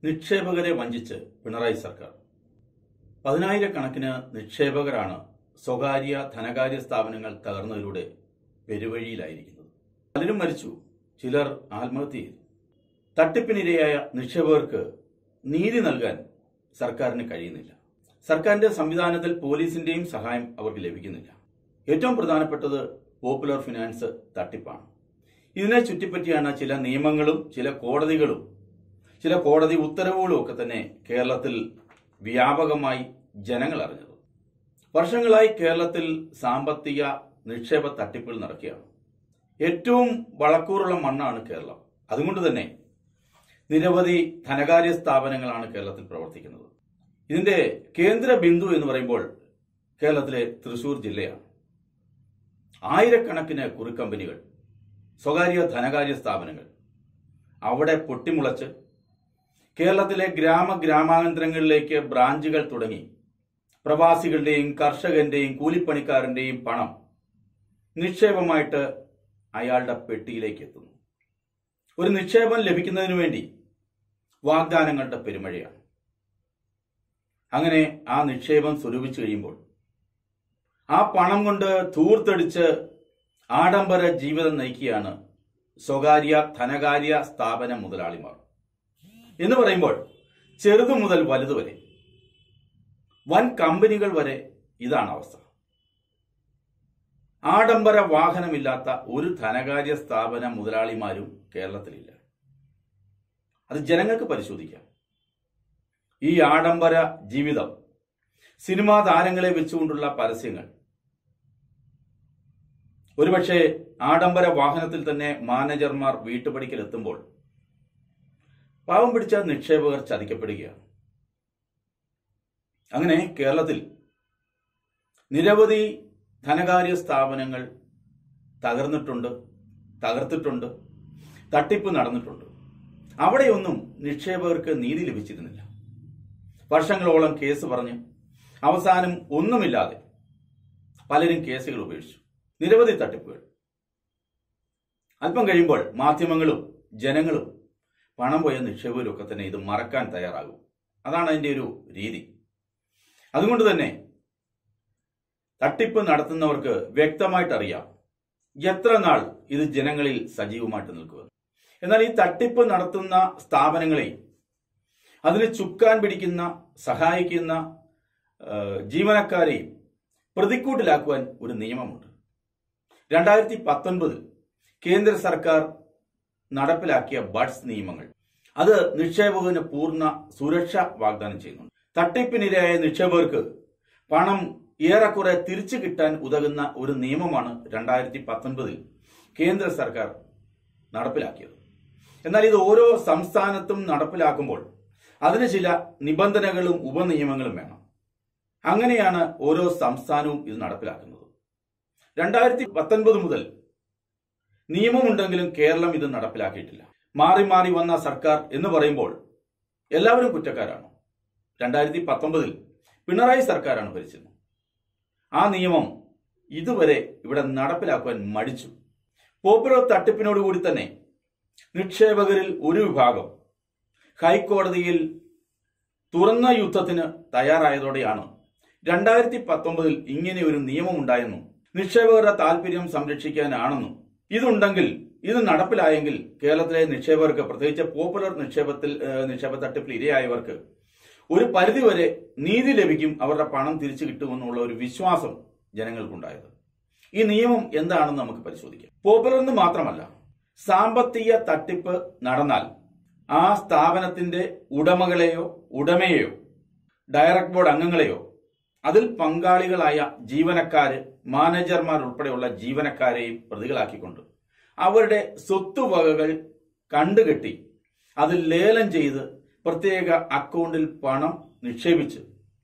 നിക്ഷേപകരെ വഞ്ചിച്ച് പിണറായി സർക്കാർ പതിനായിരക്കണക്കിന് നിക്ഷേപകരാണ് സ്വകാര്യ ധനകാര്യ സ്ഥാപനങ്ങൾ തകർന്നതിലൂടെ പെരുവഴിയിലായിരിക്കുന്നത് പലരും മരിച്ചു ചിലർ ആത്മഹത്യ ചെയ്തു തട്ടിപ്പിനിരയായ നിക്ഷേപകർക്ക് നീതി നൽകാൻ സർക്കാരിന് കഴിയുന്നില്ല സർക്കാരിന്റെ സംവിധാനത്തിൽ പോലീസിന്റെയും സഹായം അവർക്ക് ലഭിക്കുന്നില്ല ഏറ്റവും പ്രധാനപ്പെട്ടത് പോപ്പുലർ ഫിനാൻസ് തട്ടിപ്പാണ് ഇതിനെ ചുറ്റിപ്പറ്റിയാണ് ചില നിയമങ്ങളും ചില കോടതികളും ചില കോടതി ഉത്തരവുകളും ഒക്കെ തന്നെ കേരളത്തിൽ വ്യാപകമായി ജനങ്ങൾ അറിഞ്ഞത് വർഷങ്ങളായി കേരളത്തിൽ സാമ്പത്തിക നിക്ഷേപ തട്ടിപ്പുകൾ നടക്കുകയാണ് ഏറ്റവും വളക്കൂറുള്ള മണ്ണാണ് കേരളം അതുകൊണ്ട് തന്നെ നിരവധി ധനകാര്യ സ്ഥാപനങ്ങളാണ് കേരളത്തിൽ പ്രവർത്തിക്കുന്നത് ഇതിന്റെ കേന്ദ്ര ബിന്ദു എന്ന് പറയുമ്പോൾ കേരളത്തിലെ തൃശൂർ ജില്ലയാണ് ആയിരക്കണക്കിന് കുറിക്കമ്പനികൾ സ്വകാര്യ ധനകാര്യ സ്ഥാപനങ്ങൾ അവിടെ പൊട്ടിമുളച്ച് കേരളത്തിലെ ഗ്രാമ ഗ്രാമാന്തരങ്ങളിലേക്ക് ബ്രാഞ്ചുകൾ തുടങ്ങി പ്രവാസികളുടെയും കർഷകന്റെയും കൂലിപ്പണിക്കാരന്റെയും പണം നിക്ഷേപമായിട്ട് അയാളുടെ പെട്ടിയിലേക്ക് എത്തുന്നു ഒരു നിക്ഷേപം ലഭിക്കുന്നതിന് വേണ്ടി വാഗ്ദാനങ്ങളുടെ പെരുമഴയാണ് അങ്ങനെ ആ നിക്ഷേപം സ്വരൂപിച്ചു കഴിയുമ്പോൾ ആ പണം കൊണ്ട് ധൂർത്തടിച്ച് ആഡംബര ജീവിതം നയിക്കുകയാണ് സ്വകാര്യ ധനകാര്യ സ്ഥാപന മുതലാളിമാർ എന്ന് പറയുമ്പോൾ ചെറുതു മുതൽ വലുത് വരെ വൻ കമ്പനികൾ വരെ ഇതാണ് അവസ്ഥ ആഡംബര വാഹനമില്ലാത്ത ഒരു ധനകാര്യ സ്ഥാപന മുതലാളിമാരും കേരളത്തിലില്ല അത് ജനങ്ങൾക്ക് പരിശോധിക്കാം ഈ ആഡംബര ജീവിതം സിനിമാ താരങ്ങളെ വെച്ചുകൊണ്ടുള്ള പരസ്യങ്ങൾ ഒരുപക്ഷെ ആഡംബര വാഹനത്തിൽ തന്നെ മാനേജർമാർ വീട്ടുപടിക്കൽ എത്തുമ്പോൾ പാവം പിടിച്ച നിക്ഷേപകർ ചതിക്കപ്പെടുകയാണ് അങ്ങനെ കേരളത്തിൽ നിരവധി ധനകാര്യ സ്ഥാപനങ്ങൾ തകർന്നിട്ടുണ്ട് തകർത്തിട്ടുണ്ട് തട്ടിപ്പ് നടന്നിട്ടുണ്ട് അവിടെയൊന്നും നിക്ഷേപകർക്ക് നീതി ലഭിച്ചിരുന്നില്ല വർഷങ്ങളോളം കേസ് പറഞ്ഞ് അവസാനം ഒന്നുമില്ലാതെ പലരും കേസുകൾ ഉപേക്ഷിച്ചു നിരവധി തട്ടിപ്പുകൾ അല്പം കഴിയുമ്പോൾ മാധ്യമങ്ങളും ജനങ്ങളും പണം പോയ നിക്ഷേപകരും ഒക്കെ തന്നെ ഇത് മറക്കാൻ തയ്യാറാകും അതാണ് അതിന്റെ ഒരു രീതി അതുകൊണ്ട് തന്നെ തട്ടിപ്പ് നടത്തുന്നവർക്ക് വ്യക്തമായിട്ട് അറിയാം എത്ര നാൾ ഇത് ജനങ്ങളിൽ സജീവമായിട്ട് നിൽക്കുക എന്നാൽ ഈ തട്ടിപ്പ് നടത്തുന്ന സ്ഥാപനങ്ങളെ അതിന് ചുക്കാൻ പിടിക്കുന്ന സഹായിക്കുന്ന ജീവനക്കാരെയും പ്രതിക്കൂട്ടിലാക്കുവാൻ ഒരു നിയമമുണ്ട് രണ്ടായിരത്തി പത്തൊൻപതിൽ കേന്ദ്ര സർക്കാർ നടപ്പിലാക്കിയ ബഡ്സ് നിയമങ്ങൾ അത് നിക്ഷേപകന് പൂർണ്ണ സുരക്ഷ വാഗ്ദാനം ചെയ്യുന്നുണ്ട് തട്ടിപ്പിനിരയായ നിക്ഷേപകർക്ക് പണം ഏറെക്കുറെ തിരിച്ചു കിട്ടാൻ ഉതകുന്ന ഒരു നിയമമാണ് രണ്ടായിരത്തി പത്തൊൻപതിൽ കേന്ദ്ര സർക്കാർ നടപ്പിലാക്കിയത് എന്നാൽ ഇത് ഓരോ സംസ്ഥാനത്തും നടപ്പിലാക്കുമ്പോൾ അതിന് ചില നിബന്ധനകളും ഉപനിയമങ്ങളും വേണം അങ്ങനെയാണ് ഓരോ സംസ്ഥാനവും ഇത് നടപ്പിലാക്കുന്നത് രണ്ടായിരത്തി പത്തൊൻപത് മുതൽ നിയമമുണ്ടെങ്കിലും കേരളം ഇത് നടപ്പിലാക്കിയിട്ടില്ല മാറി മാറി വന്ന സർക്കാർ എന്ന് പറയുമ്പോൾ എല്ലാവരും കുറ്റക്കാരാണ് രണ്ടായിരത്തി പത്തൊമ്പതിൽ പിണറായി സർക്കാരാണ് ഭരിച്ചത് ആ നിയമം ഇതുവരെ ഇവിടെ നടപ്പിലാക്കുവാൻ മടിച്ചു പോപ്പുലർ തട്ടിപ്പിനോടുകൂടി തന്നെ നിക്ഷേപകരിൽ ഒരു വിഭാഗം ഹൈക്കോടതിയിൽ തുറന്ന യുദ്ധത്തിന് തയ്യാറായതോടെയാണ് രണ്ടായിരത്തി പത്തൊമ്പതിൽ ഇങ്ങനെ ഒരു നിയമമുണ്ടായെന്നും നിക്ഷേപകരുടെ താല്പര്യം സംരക്ഷിക്കാനാണെന്നും ഇതുണ്ടെങ്കിൽ ഇത് നടപ്പിലായെങ്കിൽ കേരളത്തിലെ നിക്ഷേപകർക്ക് പ്രത്യേകിച്ച് പോപ്പുലർ നിക്ഷേപത്തിൽ നിക്ഷേപ തട്ടിപ്പിൽ ഇരയായവർക്ക് ഒരു പരിധിവരെ നീതി ലഭിക്കും അവരുടെ പണം തിരിച്ചു കിട്ടുമെന്നുള്ള ഒരു വിശ്വാസം ജനങ്ങൾക്കുണ്ടായത് ഈ നിയമം എന്താണെന്ന് നമുക്ക് പരിശോധിക്കാം പോപ്പുലർ എന്ന് മാത്രമല്ല സാമ്പത്തിക തട്ടിപ്പ് നടന്നാൽ ആ സ്ഥാപനത്തിന്റെ ഉടമകളെയോ ഉടമയെയോ ഡയറക്ട് ബോർഡ് അംഗങ്ങളെയോ അതിൽ പങ്കാളികളായ ജീവനക്കാര് മാനേജർമാർ ഉൾപ്പെടെയുള്ള ജീവനക്കാരെയും പ്രതികളാക്കിക്കൊണ്ട് അവരുടെ സ്വത്തുവകകൾ കണ്ടുകെട്ടി അത് ലേലം ചെയ്ത് പ്രത്യേക അക്കൗണ്ടിൽ പണം നിക്ഷേപിച്ച്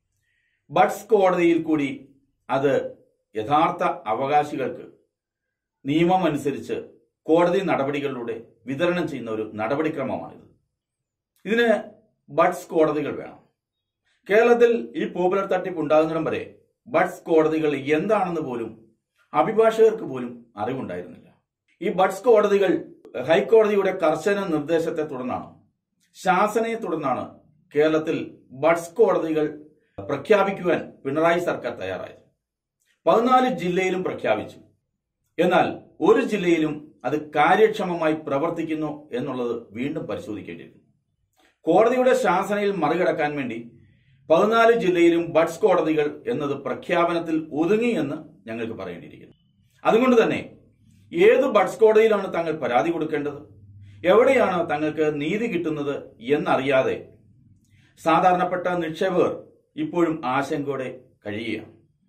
ബഡ്സ് കോടതിയിൽ കൂടി അത് യഥാർത്ഥ അവകാശികൾക്ക് നിയമമനുസരിച്ച് കോടതി നടപടികളിലൂടെ വിതരണം ചെയ്യുന്ന ഒരു നടപടിക്രമമാണിത് ഇതിന് ബഡ്സ് കോടതികൾ വേണം കേരളത്തിൽ ഈ പോപ്പുലർ തട്ടിപ്പ് ഉണ്ടാകുന്നിടം വരെ ബഡ്സ് കോടതികൾ എന്താണെന്ന് പോലും അഭിഭാഷകർക്ക് പോലും അറിവുണ്ടായിരുന്നില്ല ഈ ബഡ്സ് കോടതികൾ ഹൈക്കോടതിയുടെ കർശന നിർദ്ദേശത്തെ തുടർന്നാണ് ശാസനയെ തുടർന്നാണ് കേരളത്തിൽ ബഡ്സ് കോടതികൾ പ്രഖ്യാപിക്കുവാൻ പിണറായി സർക്കാർ തയ്യാറായത് പതിനാല് ജില്ലയിലും പ്രഖ്യാപിച്ചു എന്നാൽ ഒരു ജില്ലയിലും അത് കാര്യക്ഷമമായി പ്രവർത്തിക്കുന്നു എന്നുള്ളത് വീണ്ടും പരിശോധിക്കേണ്ടിയിരുന്നു കോടതിയുടെ ശാസനയിൽ മറികടക്കാൻ വേണ്ടി പതിനാല് ജില്ലയിലും ബഡ്സ് കോടതികൾ എന്നത് പ്രഖ്യാപനത്തിൽ ഒതുങ്ങി എന്ന് ഞങ്ങൾക്ക് പറയേണ്ടിയിരിക്കുന്നു അതുകൊണ്ട് തന്നെ ഏത് ബഡ്സ് കോടതിയിലാണ് തങ്ങൾ പരാതി കൊടുക്കേണ്ടത് എവിടെയാണ് തങ്ങൾക്ക് നീതി കിട്ടുന്നത് എന്നറിയാതെ സാധാരണപ്പെട്ട നിക്ഷേപകർ ഇപ്പോഴും ആശങ്കയോടെ കഴിയുകയാണ്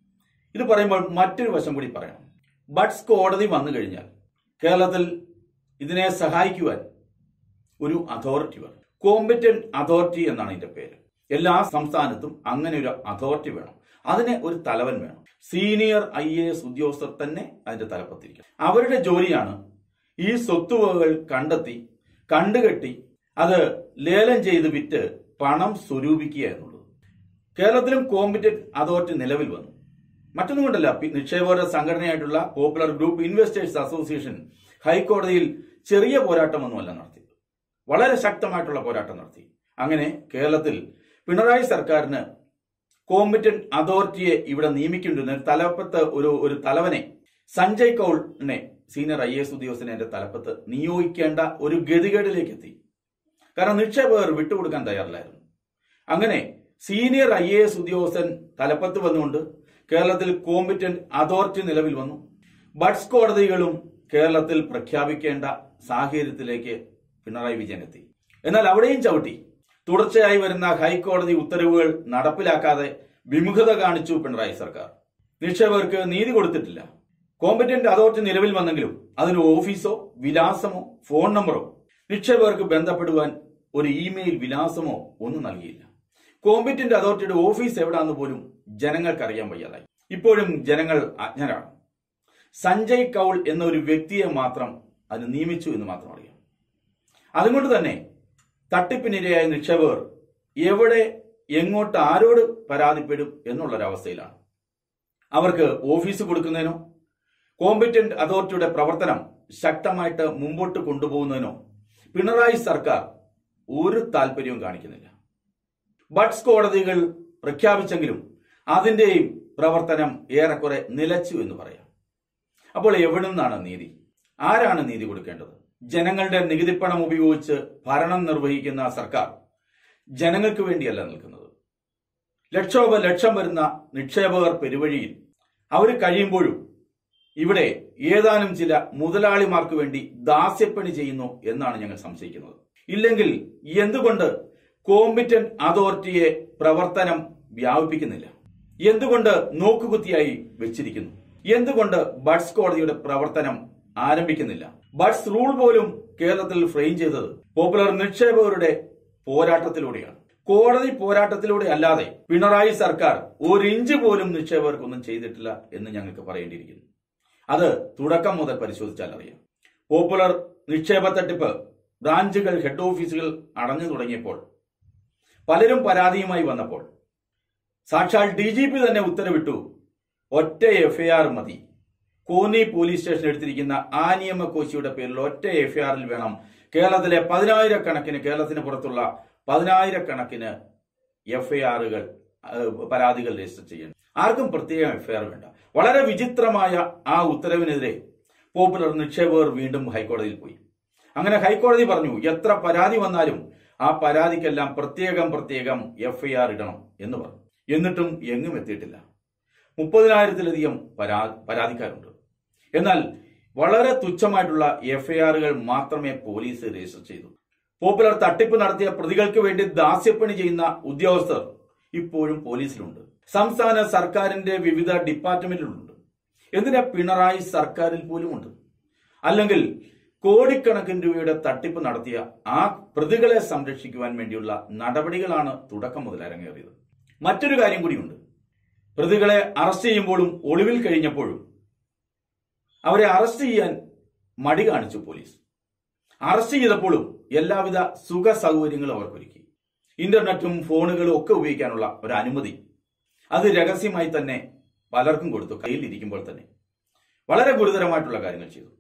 ഇത് പറയുമ്പോൾ മറ്റൊരു വശം കൂടി പറയണം ബഡ്സ് കോടതി വന്നു കഴിഞ്ഞാൽ കേരളത്തിൽ ഇതിനെ സഹായിക്കുവാൻ ഒരു അതോറിറ്റി വേണം കോമ്പറ്റന്റ് അതോറിറ്റി എന്നാണ് ഇതിന്റെ പേര് എല്ലാ സംസ്ഥാനത്തും അങ്ങനെ ഒരു അതോറിറ്റി വേണം അതിന് ഒരു തലവൻ വേണം സീനിയർ ഐ എ എസ് ഉദ്യോഗസ്ഥർ തന്നെ അതിന്റെ തലപ്പത്തിരിക്കണം അവരുടെ ജോലിയാണ് ഈ സ്വത്തുവകകൾ കണ്ടെത്തി കണ്ടുകെട്ടി അത് ലേലം ചെയ്ത് വിറ്റ് പണം സ്വരൂപിക്കുക എന്നുള്ളത് കേരളത്തിലും കോമ്പറ്റന്റ് അതോറിറ്റി നിലവിൽ വന്നു മറ്റൊന്നും കൊണ്ടല്ല പി- നിക്ഷേപകരുടെ സംഘടനയായിട്ടുള്ള പോപ്പുലർ ഗ്രൂപ്പ് ഇൻവെസ്റ്റേഴ്സ് അസോസിയേഷൻ ഹൈക്കോടതിയിൽ ചെറിയ പോരാട്ടമൊന്നുമല്ല നടത്തിയത് വളരെ ശക്തമായിട്ടുള്ള പോരാട്ടം നടത്തി അങ്ങനെ കേരളത്തിൽ പിണറായി സർക്കാരിന് കോമ്പറ്റന്റ് അതോറിറ്റിയെ ഇവിടെ നിയമിക്കേണ്ടിരുന്ന ഒരു തലപ്പത്ത് ഒരു ഒരു തലവനെ സഞ്ജയ് കൌളിനെ സീനിയർ ഐ എസ് ഉദ്യോഗസ്ഥനെ എന്റെ തലപ്പത്ത് നിയോഗിക്കേണ്ട ഒരു ഗതികേടിലേക്ക് എത്തി കാരണം നിക്ഷേപകർ വിട്ടുകൊടുക്കാൻ തയ്യാറില്ലായിരുന്നു അങ്ങനെ സീനിയർ ഐ എ എസ് ഉദ്യോഗസ്ഥൻ തലപ്പത്ത് വന്നുകൊണ്ട് കേരളത്തിൽ കോമ്പറ്റന്റ് അതോറിറ്റി നിലവിൽ വന്നു ബഡ്സ് കോടതികളും കേരളത്തിൽ പ്രഖ്യാപിക്കേണ്ട സാഹചര്യത്തിലേക്ക് പിണറായി വിജയൻ എത്തി എന്നാൽ അവിടെയും ചവിട്ടി തുടർച്ചയായി വരുന്ന ഹൈക്കോടതി ഉത്തരവുകൾ നടപ്പിലാക്കാതെ വിമുഖത കാണിച്ചു പിണറായി സർക്കാർ നിക്ഷേപകർക്ക് നീതി കൊടുത്തിട്ടില്ല കോമ്പറ്റന്റ് അതോറിറ്റി നിലവിൽ വന്നെങ്കിലും അതിന് ഓഫീസോ വിലാസമോ ഫോൺ നമ്പറോ നിക്ഷേപകർക്ക് ബന്ധപ്പെടുവാൻ ഒരു ഇമെയിൽ വിലാസമോ ഒന്നും നൽകിയില്ല കോമ്പറ്റന്റ് അതോറിറ്റിയുടെ ഓഫീസ് എവിടാന്ന് പോലും ജനങ്ങൾക്ക് അറിയാൻ വയ്യാതായി ഇപ്പോഴും ജനങ്ങൾ അജ്ഞരാണ് സഞ്ജയ് കൌൾ എന്ന ഒരു വ്യക്തിയെ മാത്രം അതിന് നിയമിച്ചു എന്ന് മാത്രം അറിയാം അതുകൊണ്ട് തന്നെ തട്ടിപ്പിനിരയായ നിക്ഷേപകർ എവിടെ എങ്ങോട്ട് ആരോട് പരാതിപ്പെടും എന്നുള്ളൊരവസ്ഥയിലാണ് അവർക്ക് ഓഫീസ് കൊടുക്കുന്നതിനോ കോമ്പറ്റന്റ് അതോറിറ്റിയുടെ പ്രവർത്തനം ശക്തമായിട്ട് മുമ്പോട്ട് കൊണ്ടുപോകുന്നതിനോ പിണറായി സർക്കാർ ഒരു താല്പര്യവും കാണിക്കുന്നില്ല ബഡ്സ് കോടതികൾ പ്രഖ്യാപിച്ചെങ്കിലും അതിന്റെയും പ്രവർത്തനം ഏറെക്കുറെ നിലച്ചു എന്ന് പറയാം അപ്പോൾ എവിടെ നിന്നാണ് നീതി ആരാണ് നീതി കൊടുക്കേണ്ടത് ജനങ്ങളുടെ നികുതിപ്പണം ഉപയോഗിച്ച് ഭരണം നിർവഹിക്കുന്ന സർക്കാർ ജനങ്ങൾക്ക് വേണ്ടിയല്ല നിൽക്കുന്നത് ലക്ഷോപ ലക്ഷം വരുന്ന നിക്ഷേപകർ പെരുവഴിയിൽ അവർ കഴിയുമ്പോഴും ഇവിടെ ഏതാനും ചില മുതലാളിമാർക്ക് വേണ്ടി ദാസ്യപ്പണി ചെയ്യുന്നു എന്നാണ് ഞങ്ങൾ സംശയിക്കുന്നത് ഇല്ലെങ്കിൽ എന്തുകൊണ്ട് കോമ്പിറ്റന്റ് അതോറിറ്റിയെ പ്രവർത്തനം വ്യാപിപ്പിക്കുന്നില്ല എന്തുകൊണ്ട് നോക്കുകുത്തിയായി വെച്ചിരിക്കുന്നു എന്തുകൊണ്ട് ബഡ്സ് കോടതിയുടെ പ്രവർത്തനം ആരംഭിക്കുന്നില്ല ബഡ്സ് റൂൾ പോലും കേരളത്തിൽ ഫ്രെയിം ചെയ്തത് പോപ്പുലർ നിക്ഷേപകരുടെ പോരാട്ടത്തിലൂടെയാണ് കോടതി പോരാട്ടത്തിലൂടെ അല്ലാതെ പിണറായി സർക്കാർ ഒരു ഇഞ്ച് പോലും നിക്ഷേപകർക്കൊന്നും ചെയ്തിട്ടില്ല എന്ന് ഞങ്ങൾക്ക് പറയേണ്ടിയിരിക്കുന്നു അത് തുടക്കം മുതൽ പരിശോധിച്ചാൽ അറിയാം പോപ്പുലർ നിക്ഷേപ തട്ടിപ്പ് ബ്രാഞ്ചുകൾ ഹെഡ് ഓഫീസുകൾ അടഞ്ഞു തുടങ്ങിയപ്പോൾ പലരും പരാതിയുമായി വന്നപ്പോൾ സാക്ഷാൽ ഡി ജി പി തന്നെ ഉത്തരവിട്ടു ഒറ്റ എഫ്ഐആർ മതി കോന്നി പോലീസ് സ്റ്റേഷൻ എടുത്തിരിക്കുന്ന ആനിയമ കോശിയുടെ പേരിൽ ഒറ്റ എഫ്ഐആറിൽ വേണം കേരളത്തിലെ പതിനായിരക്കണക്കിന് കേരളത്തിന് പുറത്തുള്ള പതിനായിരക്കണക്കിന് എഫ്ഐആറുകൾ പരാതികൾ രജിസ്റ്റർ ചെയ്യണം ആർക്കും പ്രത്യേകം എഫ്ഐആർ വേണ്ട വളരെ വിചിത്രമായ ആ ഉത്തരവിനെതിരെ പോപ്പുലർ നിക്ഷേപകർ വീണ്ടും ഹൈക്കോടതിയിൽ പോയി അങ്ങനെ ഹൈക്കോടതി പറഞ്ഞു എത്ര പരാതി വന്നാലും ആ പരാതിക്കെല്ലാം പ്രത്യേകം പ്രത്യേകം എഫ്ഐആർ ഇടണം എന്ന് പറഞ്ഞു എന്നിട്ടും എങ്ങും എത്തിയിട്ടില്ല മുപ്പതിനായിരത്തിലധികം പരാ പരാതിക്കാരുണ്ട് എന്നാൽ വളരെ തുച്ഛമായിട്ടുള്ള എഫ്ഐആറുകൾ മാത്രമേ പോലീസ് രജിസ്റ്റർ ചെയ്തു പോപ്പുലർ തട്ടിപ്പ് നടത്തിയ പ്രതികൾക്ക് വേണ്ടി ദാസ്യപ്പണി ചെയ്യുന്ന ഉദ്യോഗസ്ഥർ ഇപ്പോഴും പോലീസിലുണ്ട് സംസ്ഥാന സർക്കാരിന്റെ വിവിധ ഡിപ്പാർട്ട്മെന്റിലുണ്ട് എന്തിനാ പിണറായി സർക്കാരിൽ പോലുമുണ്ട് അല്ലെങ്കിൽ കോടിക്കണക്കിന് രൂപയുടെ തട്ടിപ്പ് നടത്തിയ ആ പ്രതികളെ സംരക്ഷിക്കുവാൻ വേണ്ടിയുള്ള നടപടികളാണ് തുടക്കം മുതൽ അരങ്ങേറിയത് മറ്റൊരു കാര്യം കൂടിയുണ്ട് പ്രതികളെ അറസ്റ്റ് ചെയ്യുമ്പോഴും ഒളിവിൽ കഴിഞ്ഞപ്പോഴും അവരെ അറസ്റ്റ് ചെയ്യാൻ മടി കാണിച്ചു പോലീസ് അറസ്റ്റ് ചെയ്തപ്പോഴും എല്ലാവിധ സുഖ സൗകര്യങ്ങളും അവർക്കൊരുക്കി ഇന്റർനെറ്റും ഫോണുകളും ഒക്കെ ഉപയോഗിക്കാനുള്ള ഒരു അനുമതി അത് രഹസ്യമായി തന്നെ പലർക്കും കൊടുത്തു കയ്യിൽ ഇരിക്കുമ്പോൾ തന്നെ വളരെ ഗുരുതരമായിട്ടുള്ള കാര്യങ്ങൾ ചെയ്തു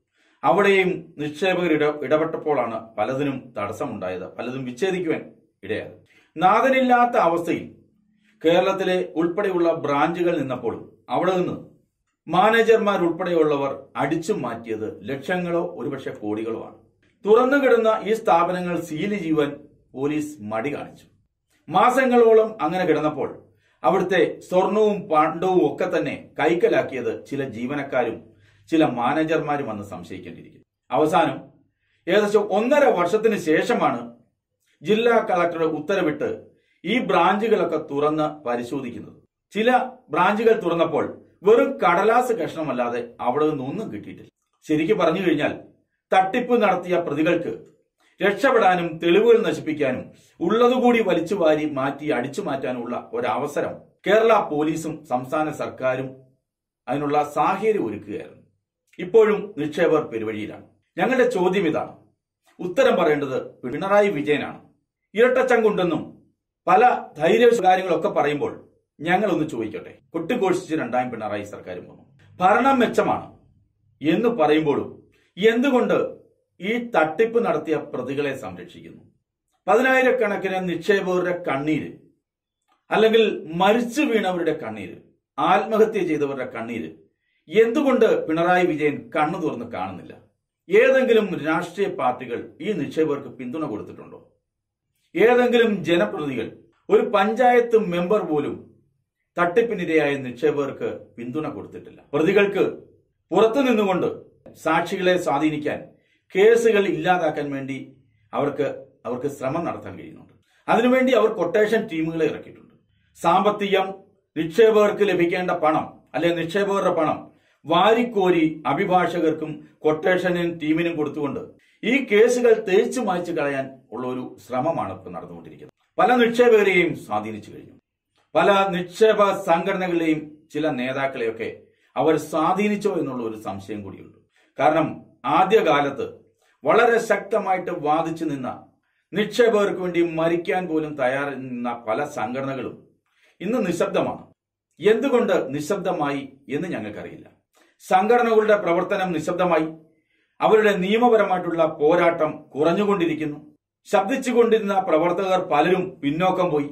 അവിടെയും നിക്ഷേപകർ ഇട ഇടപെട്ടപ്പോഴാണ് പലതിനും തടസ്സമുണ്ടായത് പലതും വിച്ഛേദിക്കുവാൻ ഇടയായത് നാഥനില്ലാത്ത അവസ്ഥയിൽ കേരളത്തിലെ ഉൾപ്പെടെയുള്ള ബ്രാഞ്ചുകൾ നിന്നപ്പോഴും അവിടെ നിന്ന് മാനേജർമാർ ഉൾപ്പെടെയുള്ളവർ അടിച്ചു മാറ്റിയത് ലക്ഷങ്ങളോ ഒരുപക്ഷെ കോടികളോ ആണ് തുറന്നു കിടന്ന ഈ സ്ഥാപനങ്ങൾ സീല് ചെയ്യുവാൻ പോലീസ് മടി കാണിച്ചു മാസങ്ങളോളം അങ്ങനെ കിടന്നപ്പോൾ അവിടുത്തെ സ്വർണവും പണ്ടവും ഒക്കെ തന്നെ കൈക്കലാക്കിയത് ചില ജീവനക്കാരും ചില മാനേജർമാരും വന്ന് സംശയിക്കേണ്ടിയിരിക്കുന്നു അവസാനം ഏകദേശം ഒന്നര വർഷത്തിന് ശേഷമാണ് ജില്ലാ കളക്ടർ ഉത്തരവിട്ട് ഈ ബ്രാഞ്ചുകളൊക്കെ തുറന്ന് പരിശോധിക്കുന്നത് ചില ബ്രാഞ്ചുകൾ തുറന്നപ്പോൾ വെറും കടലാസ് കഷ്ണമല്ലാതെ അവിടെ നിന്നൊന്നും കിട്ടിയിട്ടില്ല ശരിക്കും പറഞ്ഞു കഴിഞ്ഞാൽ തട്ടിപ്പ് നടത്തിയ പ്രതികൾക്ക് രക്ഷപ്പെടാനും തെളിവുകൾ നശിപ്പിക്കാനും ഉള്ളതുകൂടി വലിച്ചു വാരി മാറ്റി അടിച്ചു മാറ്റാനുള്ള ഒരവസരം കേരള പോലീസും സംസ്ഥാന സർക്കാരും അതിനുള്ള സാഹചര്യം ഒരുക്കുകയായിരുന്നു ഇപ്പോഴും നിക്ഷേപർ പെരുവഴിയിലാണ് ഞങ്ങളുടെ ചോദ്യം ഇതാണ് ഉത്തരം പറയേണ്ടത് പിണറായി വിജയനാണ് ഇരട്ടച്ചങ്കുണ്ടെന്നും പല ധൈര്യ കാര്യങ്ങളൊക്കെ പറയുമ്പോൾ ഞങ്ങൾ ഒന്ന് ചോദിക്കട്ടെ കൊട്ടിഘോഷിച്ച് രണ്ടാം പിണറായി സർക്കാരും വന്നു ഭരണം മെച്ചമാണ് എന്ന് പറയുമ്പോഴും എന്തുകൊണ്ട് ഈ തട്ടിപ്പ് നടത്തിയ പ്രതികളെ സംരക്ഷിക്കുന്നു പതിനായിരക്കണക്കിന് നിക്ഷേപകരുടെ കണ്ണീര് അല്ലെങ്കിൽ മരിച്ചു വീണവരുടെ കണ്ണീര് ആത്മഹത്യ ചെയ്തവരുടെ കണ്ണീര് എന്തുകൊണ്ട് പിണറായി വിജയൻ കണ്ണു തുറന്ന് കാണുന്നില്ല ഏതെങ്കിലും രാഷ്ട്രീയ പാർട്ടികൾ ഈ നിക്ഷേപകർക്ക് പിന്തുണ കൊടുത്തിട്ടുണ്ടോ ഏതെങ്കിലും ജനപ്രതിനിധികൾ ഒരു പഞ്ചായത്ത് മെമ്പർ പോലും തട്ടിപ്പിനിരയായ നിക്ഷേപകർക്ക് പിന്തുണ കൊടുത്തിട്ടില്ല പ്രതികൾക്ക് പുറത്തു നിന്നുകൊണ്ട് സാക്ഷികളെ സ്വാധീനിക്കാൻ കേസുകൾ ഇല്ലാതാക്കാൻ വേണ്ടി അവർക്ക് അവർക്ക് ശ്രമം നടത്താൻ കഴിയുന്നുണ്ട് അതിനുവേണ്ടി അവർ കൊട്ടേഷൻ ടീമുകളെ ഇറക്കിയിട്ടുണ്ട് സാമ്പത്തികം നിക്ഷേപകർക്ക് ലഭിക്കേണ്ട പണം അല്ലെ നിക്ഷേപകരുടെ പണം വാരിക്കോരി അഭിഭാഷകർക്കും കൊട്ടേഷനും ടീമിനും കൊടുത്തുകൊണ്ട് ഈ കേസുകൾ തേച്ചു മായ്ച്ചു കളയാൻ ഉള്ള ഒരു ശ്രമമാണ് ഇപ്പോൾ നടന്നുകൊണ്ടിരിക്കുന്നത് പല നിക്ഷേപകരെയും സ്വാധീനിച്ചു കഴിഞ്ഞു പല നിക്ഷേപ സംഘടനകളെയും ചില നേതാക്കളെയൊക്കെ അവർ സ്വാധീനിച്ചോ എന്നുള്ള ഒരു സംശയം കൂടിയുണ്ട് കാരണം ആദ്യകാലത്ത് വളരെ ശക്തമായിട്ട് വാദിച്ചു നിന്ന നിക്ഷേപകർക്ക് വേണ്ടി മരിക്കാൻ പോലും തയ്യാറായി നിന്ന പല സംഘടനകളും ഇന്ന് നിശബ്ദമാണ് എന്തുകൊണ്ട് നിശബ്ദമായി എന്ന് ഞങ്ങൾക്കറിയില്ല സംഘടനകളുടെ പ്രവർത്തനം നിശബ്ദമായി അവരുടെ നിയമപരമായിട്ടുള്ള പോരാട്ടം കുറഞ്ഞുകൊണ്ടിരിക്കുന്നു ശബ്ദിച്ചുകൊണ്ടിരുന്ന പ്രവർത്തകർ പലരും പിന്നോക്കം പോയി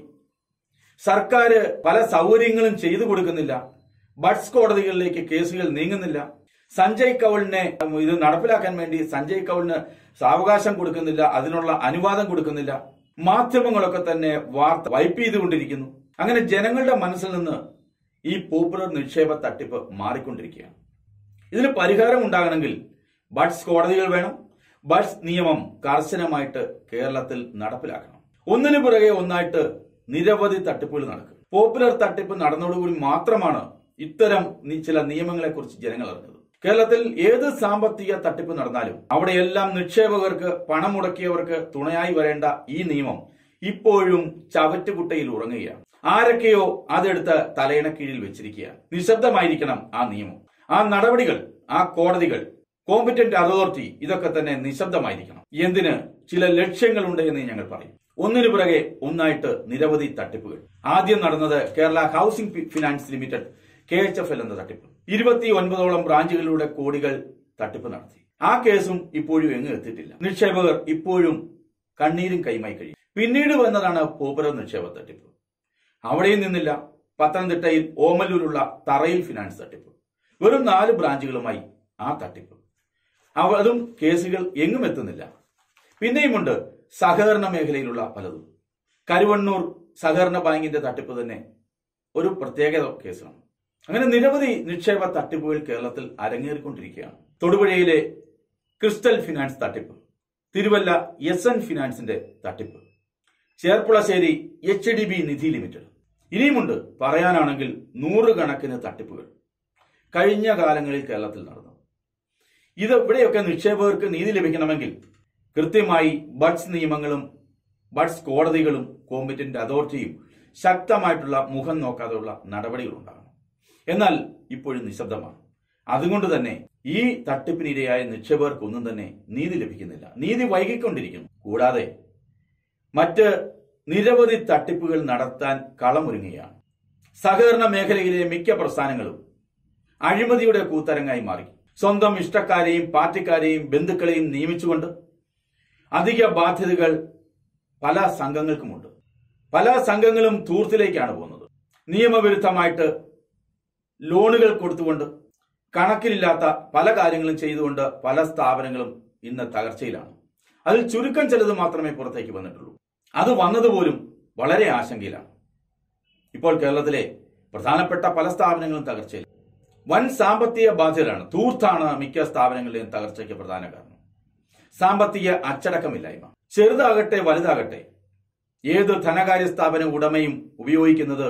സർക്കാർ പല സൗകര്യങ്ങളും ചെയ്തു കൊടുക്കുന്നില്ല ബഡ്സ് കോടതികളിലേക്ക് കേസുകൾ നീങ്ങുന്നില്ല സഞ്ജയ് കൗളിനെ ഇത് നടപ്പിലാക്കാൻ വേണ്ടി സഞ്ജയ് കൗളിന് സാവകാശം കൊടുക്കുന്നില്ല അതിനുള്ള അനുവാദം കൊടുക്കുന്നില്ല മാധ്യമങ്ങളൊക്കെ തന്നെ വാർത്ത വൈപ്പ് ചെയ്തുകൊണ്ടിരിക്കുന്നു അങ്ങനെ ജനങ്ങളുടെ മനസ്സിൽ നിന്ന് ഈ പോപ്പുലർ നിക്ഷേപ തട്ടിപ്പ് മാറിക്കൊണ്ടിരിക്കുകയാണ് ഇതിന് പരിഹാരം ഉണ്ടാകണമെങ്കിൽ ബഡ്സ് കോടതികൾ വേണം ബഡ്സ് നിയമം കർശനമായിട്ട് കേരളത്തിൽ നടപ്പിലാക്കണം ഒന്നിനു പുറകെ ഒന്നായിട്ട് നിരവധി തട്ടിപ്പുകൾ നടക്കും പോപ്പുലർ തട്ടിപ്പ് നടന്നതോടുകൂടി മാത്രമാണ് ഇത്തരം നി- ചില നിയമങ്ങളെ കുറിച്ച് ജനങ്ങൾ അറിഞ്ഞത് കേരളത്തിൽ ഏത് സാമ്പത്തിക തട്ടിപ്പ് നടന്നാലും അവിടെയെല്ലാം നിക്ഷേപകർക്ക് പണം മുടക്കിയവർക്ക് തുണയായി വരേണ്ട ഈ നിയമം ഇപ്പോഴും ചവറ്റുകുട്ടയിൽ ഉറങ്ങുകയാണ് ആരൊക്കെയോ അതെടുത്ത് തലയിണ കീഴിൽ വെച്ചിരിക്കുക നിശബ്ദമായിരിക്കണം ആ നിയമം ആ നടപടികൾ ആ കോടതികൾ കോമ്പറ്റന്റ് അതോറിറ്റി ഇതൊക്കെ തന്നെ നിശബ്ദമായിരിക്കണം എന്തിന് ചില ലക്ഷ്യങ്ങളുണ്ട് എന്ന് ഞങ്ങൾ പറയും ഒന്നിനു പിറകെ ഒന്നായിട്ട് നിരവധി തട്ടിപ്പുകൾ ആദ്യം നടന്നത് കേരള ഹൗസിംഗ് ഫി- finance limited K H F L എന്ന തട്ടിപ്പ് ഇരുപത്തി ഒൻപതോളം ബ്രാഞ്ചുകളിലൂടെ കോടികൾ തട്ടിപ്പ് നടത്തി ആ കേസും ഇപ്പോഴും എങ്ങും എത്തിയിട്ടില്ല നിക്ഷേപകർ ഇപ്പോഴും കണ്ണീരും കൈമായി കഴിയും പിന്നീട് വന്നതാണ് പോപ്പുലർ നിക്ഷേപ തട്ടിപ്പ് അവിടെയും നിന്നില്ല പത്തനംതിട്ടയിൽ ഓമല്ലൂരുള്ള തറയിൽ ഫിനാൻസ് തട്ടിപ്പ് വെറും നാല് ബ്രാഞ്ചുകളുമായി ആ തട്ടിപ്പ് അവ- അതും കേസുകൾ എങ്ങും എത്തുന്നില്ല പിന്നെയുമുണ്ട് സഹകരണ മേഖലയിലുള്ള പലതും കരുവണ്ണൂർ സഹകരണ ബാങ്കിന്റെ തട്ടിപ്പ് തന്നെ ഒരു പ്രത്യേക കേസാണ് അങ്ങനെ നിരവധി നിക്ഷേപ തട്ടിപ്പുകൾ കേരളത്തിൽ അരങ്ങേറിക്കൊണ്ടിരിക്കുകയാണ് തൊടുപുഴയിലെ ക്രിസ്റ്റൽ ഫിനാൻസ് തട്ടിപ്പ് തിരുവല്ല എസ് എൻ ഫിനാൻസിന്റെ തട്ടിപ്പ് Cherpulassery H D B Nidhi limited ഇനിയുമുണ്ട് പറയാനാണെങ്കിൽ നൂറുകണക്കിന് തട്ടിപ്പുകൾ കഴിഞ്ഞ കാലങ്ങളിൽ കേരളത്തിൽ നടന്നു ഇത് ഇവിടെയൊക്കെ നിക്ഷേപകർക്ക് നീതി ലഭിക്കണമെങ്കിൽ കൃത്യമായി ബഡ്സ് നിയമങ്ങളും ബഡ്സ് കോടതികളും കോമ്പറ്റന്റ് അതോറിറ്റിയും ശക്തമായിട്ടുള്ള മുഖം നോക്കാതെയുള്ള നടപടികൾ ഉണ്ടാകണം എന്നാൽ ഇപ്പോഴും നിശബ്ദമാണ് അതുകൊണ്ട് തന്നെ ഈ തട്ടിപ്പിനിരയായ നിക്ഷേപകർക്കൊന്നും തന്നെ നീതി ലഭിക്കുന്നില്ല നീതി വൈകിക്കൊണ്ടിരിക്കുന്നു കൂടാതെ മറ്റ് നിരവധി തട്ടിപ്പുകൾ നടത്താൻ കളമൊരുങ്ങുകയാണ് സഹകരണ മേഖലയിലെ മിക്ക പ്രസ്ഥാനങ്ങളും അഴിമതിയുടെ കൂത്തരങ്ങായി മാറി സ്വന്തം ഇഷ്ടക്കാരെയും പാർട്ടിക്കാരെയും ബന്ധുക്കളെയും നിയമിച്ചുകൊണ്ട് അധിക ബാധ്യതകൾ പല സംഘങ്ങൾക്കുമുണ്ട് പല സംഘങ്ങളും തൂർത്തിലേക്കാണ് പോകുന്നത് നിയമവിരുദ്ധമായിട്ട് ലോണുകൾ കൊടുത്തുകൊണ്ട് കണക്കിലില്ലാത്ത പല കാര്യങ്ങളും ചെയ്തുകൊണ്ട് പല സ്ഥാപനങ്ങളും ഇന്ന് തകർച്ചയിലാണ് അതിൽ ചുരുക്കം ചിലത് മാത്രമേ പുറത്തേക്ക് വന്നിട്ടുള്ളൂ അത് വന്നതുപോലും വളരെ ആശങ്കയിലാണ് ഇപ്പോൾ കേരളത്തിലെ പ്രധാനപ്പെട്ട പല സ്ഥാപനങ്ങളും തകർച്ചയിൽ വൻ സാമ്പത്തിക ബാധ്യതയാണ് തൂർത്താണ് മിക്ക സ്ഥാപനങ്ങളുടെയും തകർച്ചയ്ക്ക് പ്രധാന കാരണം സാമ്പത്തിക അച്ചടക്കമില്ലായ്മ ചെറുതാകട്ടെ വലുതാകട്ടെ ഏത് ധനകാര്യ സ്ഥാപന ഉടമയും ഉപയോഗിക്കുന്നത്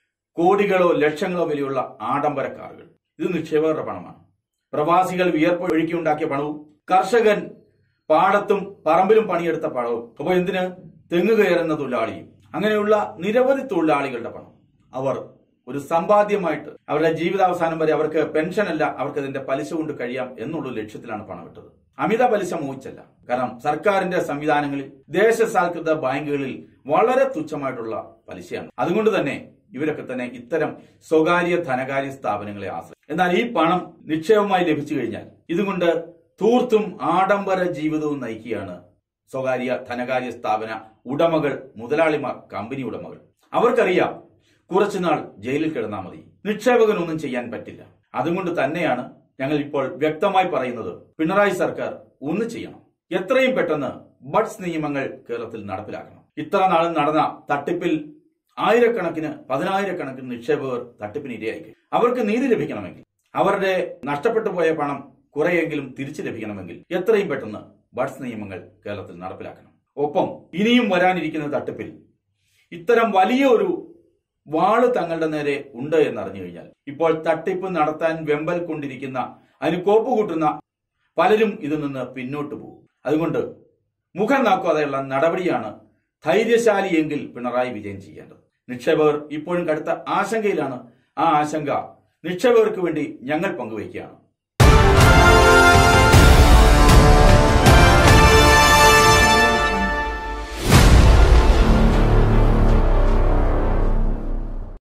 കോടികളോ ലക്ഷങ്ങളോ വിലയുള്ള ആഡംബര കാറുകൾ ഇത് നിക്ഷേപകരുടെ പണമാണ് പ്രവാസികൾ വിയർപ്പ് ഒഴുക്കിയുണ്ടാക്കിയ പണവും കർഷകൻ പാടത്തും പറമ്പിലും പണിയെടുത്ത പണവും അപ്പോൾ എന്തിന് തെങ്ങ് കയറുന്ന തൊഴിലാളിയും അങ്ങനെയുള്ള നിരവധി തൊഴിലാളികളുടെ പണം അവർ ഒരു സമ്പാദ്യമായിട്ട് അവരുടെ ജീവിതാവസാനം വരെ അവർക്ക് പെൻഷനല്ല അവർക്ക് അതിന്റെ പലിശ കൊണ്ട് കഴിയാം എന്നുള്ള ലക്ഷ്യത്തിലാണ് പണം ഇട്ടത് അമിത പലിശ മോഹിച്ചല്ല കാരണം സർക്കാരിന്റെ സംവിധാനങ്ങളിൽ ദേശസാൽകൃത ബാങ്കുകളിൽ വളരെ തുച്ഛമായിട്ടുള്ള പലിശയാണ് അതുകൊണ്ട് തന്നെ ഇവരൊക്കെ തന്നെ ഇത്തരം സ്വകാര്യ ധനകാര്യ സ്ഥാപനങ്ങളെ ആശ്രയിക്കും എന്നാൽ ഈ പണം നിക്ഷേപമായി ലഭിച്ചു കഴിഞ്ഞാൽ ഇതുകൊണ്ട് തൂർത്തും ആഡംബര ജീവിതവും നയിക്കുകയാണ് സ്വകാര്യ ധനകാര്യ സ്ഥാപന ഉടമകൾ മുതലാളിമാർ കമ്പനി ഉടമകൾ അവർക്കറിയാം കുറച്ചുനാൾ ജയിലിൽ കിടന്നാൽ മതി നിക്ഷേപകനൊന്നും ചെയ്യാൻ പറ്റില്ല അതുകൊണ്ട് തന്നെയാണ് ഞങ്ങൾ ഇപ്പോൾ വ്യക്തമായി പറയുന്നത് പിണറായി സർക്കാർ ഒന്ന് ചെയ്യണം എത്രയും പെട്ടെന്ന് ബഡ്സ് നിയമങ്ങൾ കേരളത്തിൽ നടപ്പിലാക്കണം ഇത്ര നാളും നടന്ന തട്ടിപ്പിൽ ആയിരക്കണക്കിന് പതിനായിരക്കണക്കിന് നിക്ഷേപകർ തട്ടിപ്പിന് ഇരയായി അവർക്ക് നീതി ലഭിക്കണമെങ്കിൽ അവരുടെ നഷ്ടപ്പെട്ടു പോയ പണം കുറെയെങ്കിലും തിരിച്ചു ലഭിക്കണമെങ്കിൽ എത്രയും പെട്ടെന്ന് ബഡ്സ് നിയമങ്ങൾ കേരളത്തിൽ നടപ്പിലാക്കണം ഒപ്പം ഇനിയും വരാനിരിക്കുന്ന തട്ടിപ്പിൽ ഇത്തരം വലിയ ഒരു വാള് തങ്ങളുടെ നേരെ ഉണ്ട് എന്നറിഞ്ഞു കഴിഞ്ഞാൽ ഇപ്പോൾ തട്ടിപ്പ് നടത്താൻ വെമ്പൽ കൊണ്ടിരിക്കുന്ന അതിന് കോപ്പ് കൂട്ടുന്ന പലരും ഇതിൽ നിന്ന് പിന്നോട്ട് പോകും അതുകൊണ്ട് മുഖം നോക്കാതെയുള്ള നടപടിയാണ് ധൈര്യശാലിയെങ്കിൽ പിണറായി വിജയൻ ചെയ്യേണ്ടത് നിക്ഷേപകർ ഇപ്പോഴും കടുത്ത ആശങ്കയിലാണ് ആ ആശങ്ക നിക്ഷേപകർക്ക് വേണ്ടി ഞങ്ങൾ പങ്കുവയ്ക്കുകയാണ്